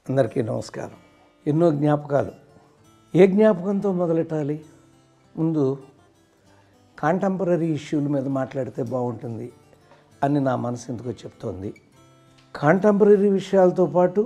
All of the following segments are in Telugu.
అందరికీ నమస్కారం ఎన్నో జ్ఞాపకాలు ఏ జ్ఞాపకంతో మొదలెట్టాలి ముందు కాంటెంపరీ ఇష్యూల మీద మాట్లాడితే బాగుంటుంది అని నా మనసు ఎందుకో చెప్తోంది కాంటెంపరీ విషయాలతో పాటు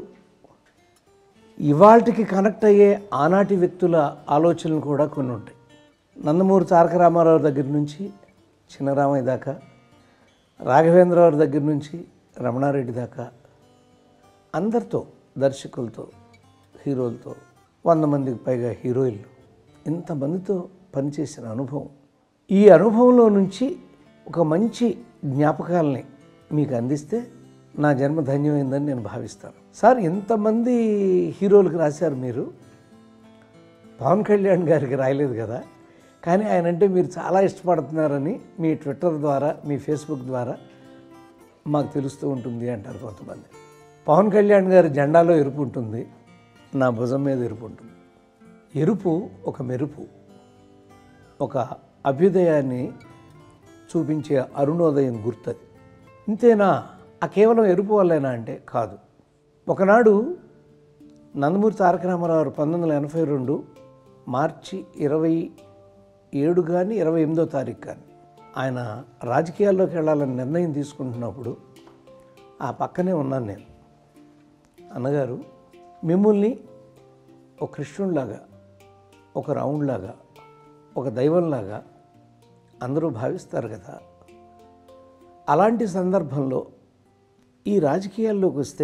ఇవాళకి కనెక్ట్ అయ్యే ఆనాటి వ్యక్తుల ఆలోచనలు కూడా కొన్ని ఉంటాయి నందమూరి తారక రామారావు దగ్గర నుంచి చిన్నరామయ్య దాకా రాఘవేంద్రరావు దగ్గర నుంచి రమణారెడ్డి దాకా అందరితో దర్శకులతో హీరోలతో వంద మందికి పైగా హీరోయిన్లు ఇంతమందితో పనిచేసిన అనుభవం ఈ అనుభవంలో నుంచి ఒక మంచి జ్ఞాపకాలని మీకు అందిస్తే నా జన్మ ధన్యమైందని నేను భావిస్తాను సార్ ఎంతమంది హీరోలకు రాశారు మీరు పవన్ కళ్యాణ్ గారికి రాయలేదు కదా కానీ ఆయన అంటే మీరు చాలా ఇష్టపడుతున్నారని మీ ట్విట్టర్ ద్వారా మీ ఫేస్బుక్ ద్వారా మాకు తెలుస్తూ ఉంటుంది అంటారు కొంతమంది పవన్ కళ్యాణ్ గారి జెండాలో ఎరుపు ఉంటుంది నా భుజం మీద ఎరుపు ఉంటుంది ఎరుపు ఒక మెరుపు ఒక అభ్యుదయాన్ని చూపించే అరుణోదయం గుర్తది ఇంతేనా ఆ కేవలం ఎరుపు వల్లేనా అంటే కాదు ఒకనాడు నందమూరి తారక రామారావు పంతొమ్మిది వందల ఎనభై రెండు మార్చి ఇరవై ఏడు కానీ ఇరవై ఎనిమిదో తారీఖు కానీ ఆయన రాజకీయాల్లోకి వెళ్ళాలని నిర్ణయం తీసుకుంటున్నప్పుడు ఆ పక్కనే ఉన్నాను నేను అన్నగారు మిమ్మల్ని ఒక కృష్ణుడిలాగా ఒక రావుణ్లాగా ఒక దైవంలాగా అందరూ భావిస్తారు కదా అలాంటి సందర్భంలో ఈ రాజకీయాల్లోకి వస్తే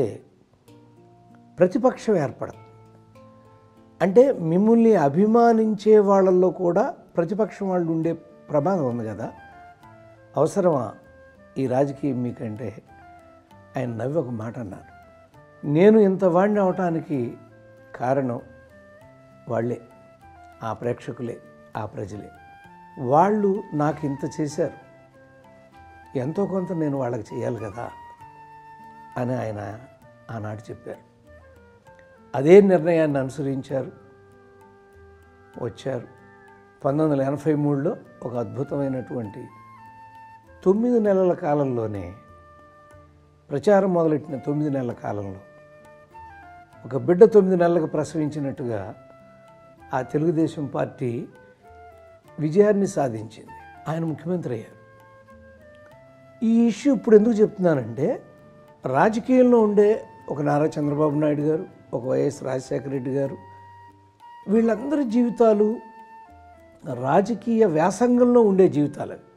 ప్రతిపక్షం ఏర్పడదు అంటే మిమ్మల్ని అభిమానించే వాళ్ళల్లో కూడా ప్రతిపక్షం వాళ్ళు ఉండే ప్రమాదం ఉంది కదా అవసరమా ఈ రాజకీయం మీకంటే ఆయన నవ్వి ఒక మాట అన్నారు నేను ఇంత వాడిని అవటానికి కారణం వాళ్ళే ఆ ప్రేక్షకులే ఆ ప్రజలే వాళ్ళు నాకు ఇంత చేశారు ఎంతో కొంత నేను వాళ్ళకి చేయాలి కదా అని ఆయన ఆనాడు చెప్పారు అదే నిర్ణయాన్ని అనుసరించారు వచ్చారు పంతొమ్మిది వందల ఎనభై మూడులో ఒక అద్భుతమైనటువంటి తొమ్మిది నెలల కాలంలోనే ప్రచారం మొదలెట్టిన తొమ్మిది నెలల కాలంలో ఒక బిడ్డ తొమ్మిది నెలలకు ప్రసవించినట్టుగా ఆ తెలుగుదేశం పార్టీ విజయాన్ని సాధించింది ఆయన ముఖ్యమంత్రి అయ్యారు ఈ ఇష్యూ ఇప్పుడు ఎందుకు చెప్తున్నానంటే రాజకీయంలో ఉండే ఒక నారా చంద్రబాబు నాయుడు గారు ఒక వైఎస్ రాజశేఖర రెడ్డి గారు వీళ్ళందరి జీవితాలు రాజకీయ వ్యాసంగంలో ఉండే జీవితాలు అవి.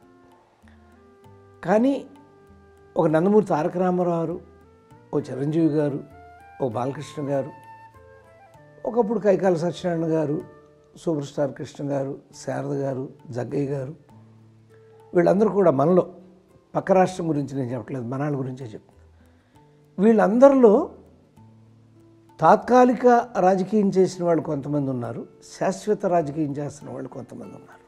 కానీ ఒక నందమూరి తారక రామారావు ఓ చిరంజీవి గారు ఓ బాలకృష్ణ గారు ఒకప్పుడు కైకాల సత్యనారాయణ గారు సూపర్ స్టార్ కృష్ణ గారు శారద గారు జగ్గయ్య గారు వీళ్ళందరూ కూడా మనలో పక్క రాష్ట్రం గురించి నేను చెప్పట్లేదు మనాళ్ళ గురించే చెప్తున్నా వీళ్ళందరిలో తాత్కాలిక రాజకీయం చేసిన వాళ్ళు కొంతమంది ఉన్నారు శాశ్వత రాజకీయం చేస్తున్న వాళ్ళు కొంతమంది ఉన్నారు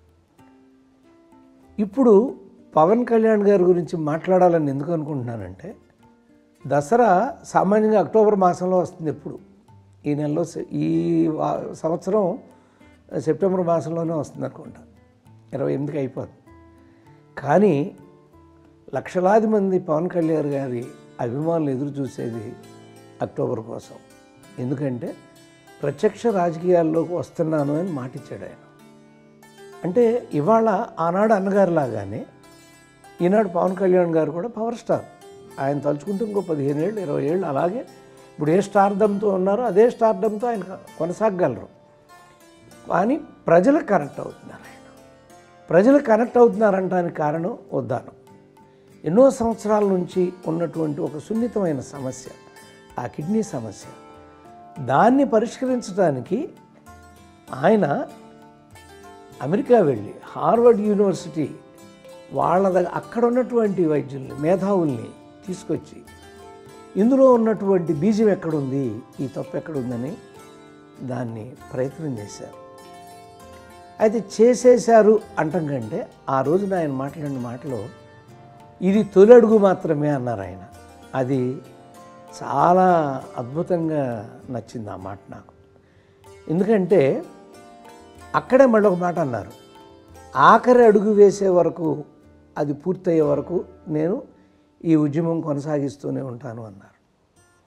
ఇప్పుడు పవన్ కళ్యాణ్ గారి గురించి మాట్లాడాలని ఎందుకు అనుకుంటున్నానంటే దసరా సామాన్యంగా అక్టోబర్ మాసంలో వస్తుంది ఎప్పుడు ఈ నెలలో సె- ఈ వా- సంవత్సరం సెప్టెంబర్ మాసంలోనే వస్తుంది అనుకుంటా ఇరవై ఎనిమిదికి అయిపోతుంది కానీ లక్షలాది మంది పవన్ కళ్యాణ్ గారి అభిమానులు ఎదురు చూసేది అక్టోబర్ కోసం ఎందుకంటే ప్రత్యక్ష రాజకీయాల్లోకి వస్తున్నాను అని మాటిచ్చాడు ఆయన అంటే ఇవాళ ఆనాడు అన్నగారు లాగానే ఈనాడు పవన్ కళ్యాణ్ గారు కూడా పవర్ స్టార్ ఆయన తలుచుకుంటే ఇంకో పదిహేను ఏళ్ళు ఇరవై ఏళ్ళు అలాగే ఇప్పుడు ఏ స్టార్డంతో ఉన్నారో అదే స్టార్డంతో ఆయన కొనసాగలరు కానీ ప్రజలకు కనెక్ట్ అవుతున్నారు ఆయన ప్రజలు కనెక్ట్ అవుతున్నారంటానికి కారణం ఉద్దానం ఎన్నో సంవత్సరాల నుంచి ఉన్నటువంటి ఒక సున్నితమైన సమస్య ఆ కిడ్నీ సమస్య దాన్ని పరిష్కరించడానికి ఆయన అమెరికా వెళ్ళి హార్వర్డ్ యూనివర్సిటీ వాళ్ళ దగ్గర అక్కడ ఉన్నటువంటి వైద్యుల్ని మేధావుల్ని తీసుకొచ్చి ఇందులో ఉన్నటువంటి బీజం ఎక్కడుంది ఈ తప్పు ఎక్కడుందని దాన్ని ప్రయత్నం చేశారు అయితే చేసేశారు అంటం కంటే ఆ రోజున ఆయన మాట్లాడిన మాటలో ఇది తొలి అడుగు మాత్రమే అన్నారు ఆయన అది చాలా అద్భుతంగా నచ్చింది ఆ మాట నాకు ఎందుకంటే అక్కడే మళ్ళీ ఒక మాట అన్నారు ఆఖరి అడుగు వేసే వరకు అది పూర్తయ్యే వరకు నేను ఈ ఉద్యమం కొనసాగిస్తూనే ఉంటాను అన్నారు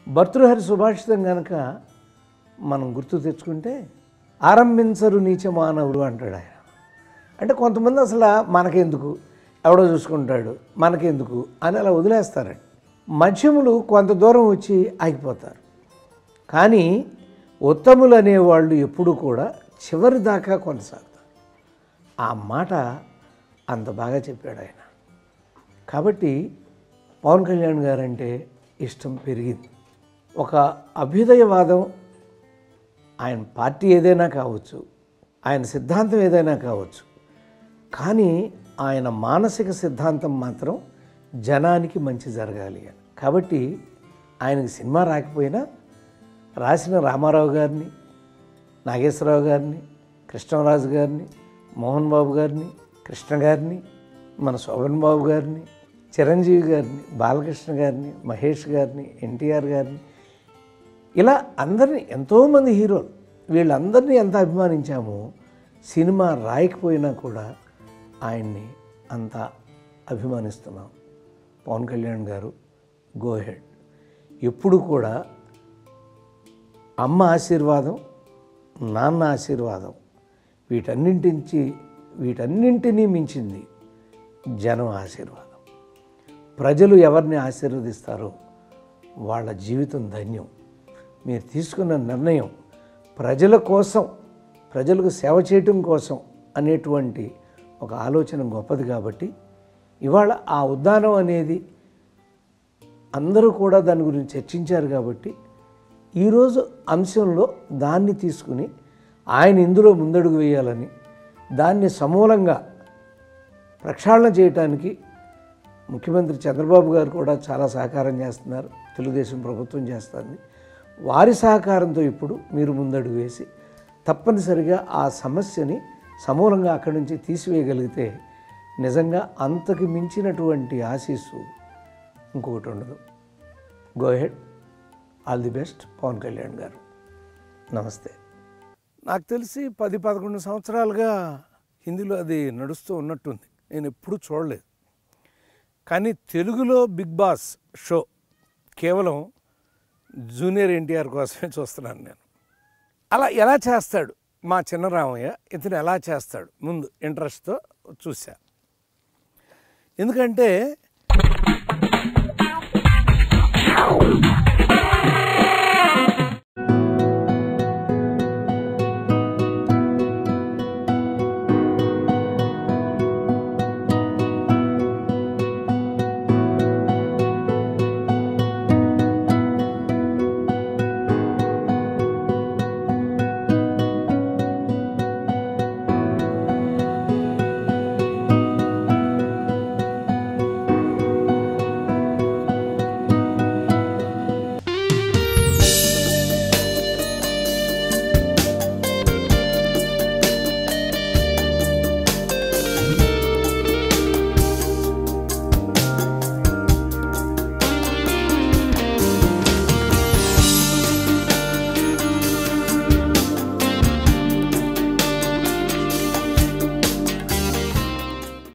భర్తృహరి సుభాషితం కనుక మనం గుర్తు తెచ్చుకుంటే ఆరంభించరు నీచ మానవుడు అంటాడు ఆయన అంటే కొంతమంది అసలు మనకెందుకు ఎవడో చూసుకుంటాడు మనకెందుకు అని అలా వదిలేస్తారండి మధ్యములు కొంత దూరం వచ్చి ఆగిపోతారు కానీ ఉత్తములు అనేవాళ్ళు ఎప్పుడు కూడా చివరి దాకా కొనసాగుతారు ఆ మాట అంత బాగా చెప్పాడు ఆయన కాబట్టి పవన్ కళ్యాణ్ గారంటే ఇష్టం పెరిగింది ఒక అభ్యుదయవాదం ఆయన పార్టీ ఏదైనా కావచ్చు ఆయన సిద్ధాంతం ఏదైనా కావచ్చు కానీ ఆయన మానసిక సిద్ధాంతం మాత్రం జనానికి మంచి జరగాలి అని కాబట్టి ఆయనకి సినిమా రాకపోయినా రాసిన రామారావు గారిని నాగేశ్వరరావు గారిని కృష్ణరాజు గారిని మోహన్ బాబు గారిని కృష్ణ గారిని మన శోభన్ బాబు గారిని చిరంజీవి గారిని బాలకృష్ణ గారిని మహేష్ గారిని ఎన్టీఆర్ గారిని ఇలా అందరినీ ఎంతోమంది హీరోలు వీళ్ళందరినీ ఎంత అభిమానించామో సినిమా రాయకపోయినా కూడా ఆయన్ని అంత అభిమానిస్తున్నాం పవన్ కళ్యాణ్ గారు గో హెడ్ ఎప్పుడు కూడా అమ్మ ఆశీర్వాదం నాన్న ఆశీర్వాదం వీటన్నింటించి వీటన్నింటినీ మించింది జనం ఆశీర్వాదం ప్రజలు ఎవరిని ఆశీర్వదిస్తారో వాళ్ళ జీవితం ధన్యం మీరు తీసుకున్న నిర్ణయం ప్రజల కోసం ప్రజలకు సేవ చేయటం కోసం అనేటువంటి ఒక ఆలోచన గొప్పది కాబట్టి ఇవాళ ఆ ఉద్దానం అనేది అందరూ కూడా దాని గురించి చర్చించారు కాబట్టి ఈరోజు అంశంలో దాన్ని తీసుకుని ఆయన ఇందులో ముందడుగు వేయాలని దాన్ని సమూలంగా ప్రక్షాళన చేయటానికి ముఖ్యమంత్రి చంద్రబాబు గారు కూడా చాలా సహకారం చేస్తున్నారు తెలుగుదేశం ప్రభుత్వం చేస్తుంది వారి సహకారంతో ఇప్పుడు మీరు ముందడుగు వేసి తప్పనిసరిగా ఆ సమస్యని సమూలంగా అక్కడి నుంచి తీసివేయగలిగితే నిజంగా అంతకు మించినటువంటి ఆశీస్సు ఇంకొకటి ఉండదు go ahead all the best Pavan Kalyan garu నమస్తే నాకు తెలిసి పది పదకొండు సంవత్సరాలుగా హిందీలో అది నడుస్తూ ఉన్నట్టుంది నేను ఎప్పుడూ చూడలేదు కానీ తెలుగులో బిగ్ బాస్ షో కేవలం జూనియర్ ఎన్టీఆర్ కోసమే చూస్తున్నాను నేను అలా ఎలా చేస్తాడు మా చిన్న రామయ్య ఇతను ఎలా చేస్తాడు ముందు ఇంట్రెస్ట్తో చూశా ఎందుకంటే